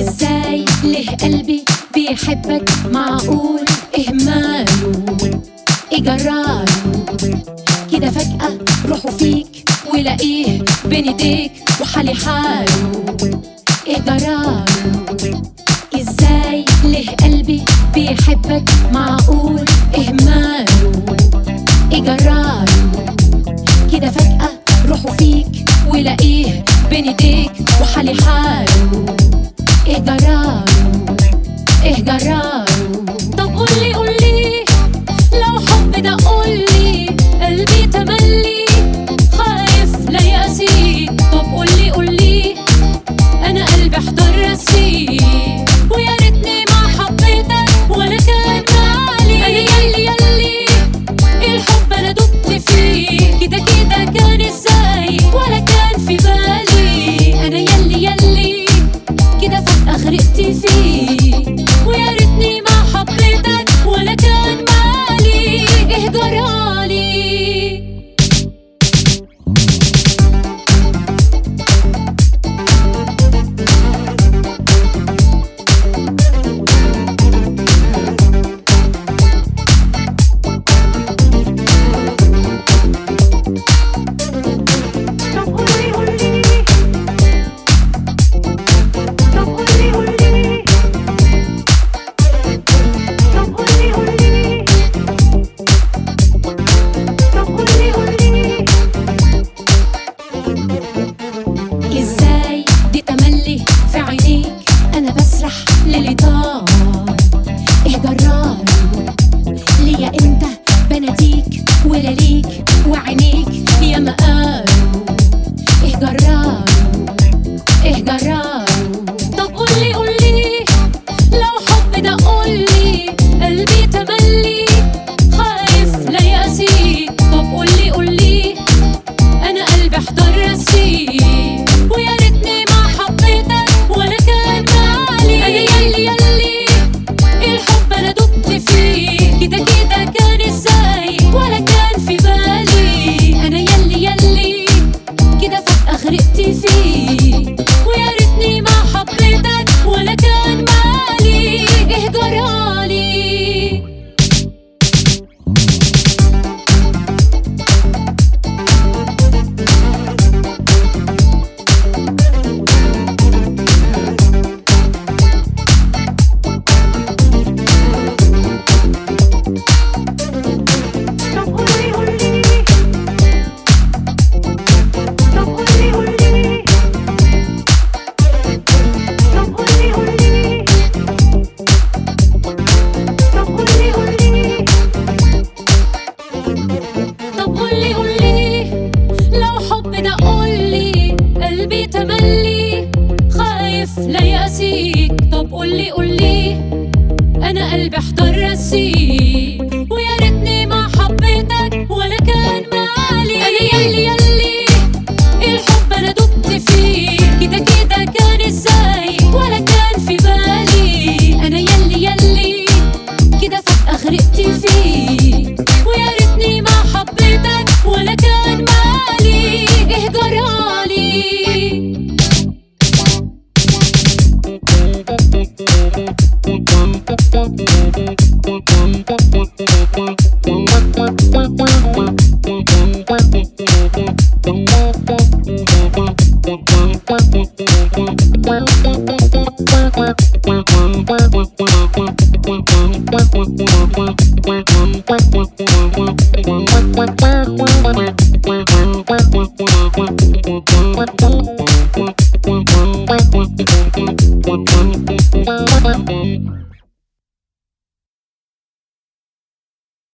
ازاي ليه قلبي بيحبك معقول اهماله ايه جراله كده فجأة روحه فيك ولاقيه بين ايديك وحالي حاله ايه جراله ازاي ليه قلبي بيحبك معقول اهماله ايه جراله كده فجأة روحه فيك ولاقيه بين ايديك وحالي حاله ايه جراله ايه جراله طب قولي قولي لو حب ده قولي قلبي تملي خايف لا يأسيك طب قولي قولي انا قلبي احضر راسي ويا ريتني ما حبيتك ولا كان مالي انا يلي يلي الحب انا دبت فيه كده كده كان ازاي ولا كان في بالي انا يلي يلي كده فجأة غرقت فيه ويا ريتني ما حبيتك ولا كان مالي ايه جرالي طب قولي قولي طب قولي قولي طب قولي قولي طب قولي قولي ازاي دي تملي في عينيك انا بسرح للي طار ايه جرار ليا انت بناديك ولا ليك وعينيك يا ما قالوا ايه جرار ايه جرار طب قولي قولي لو حب ده قولي قلبي تملي خايف لا يأسيك طب قولي قولي انا قلبي احضر راسي ويا ريتني ما حبيتك ولا كان مالي انا يلي يلي الحب انا دبت فيه كده كده كان ازاي ولا كان في بالي انا يلي يلي كده فجأة غرقت فيه ويا ريتني ما حبيتك ولا كان مالي ايه جرالي طب قولي قولي طب قولي قولي طب قولي قولي طب قولي قولي طب قولي قولي لو حب ده قولي قلبي تملي خايف لا يأسيك طب قولي قولي انا قلبي احضر راسي ويا ريتني ما حبيتك ولا كان مالي انا يلي يلي الحب انا دبت فيه كده كده كان ازاي ولا كان في بالي انا يلي يلي كده فجأة غرقت فيه ويا ريتني ما حبيتك ولا كان مالي ايه جرالي Thank you.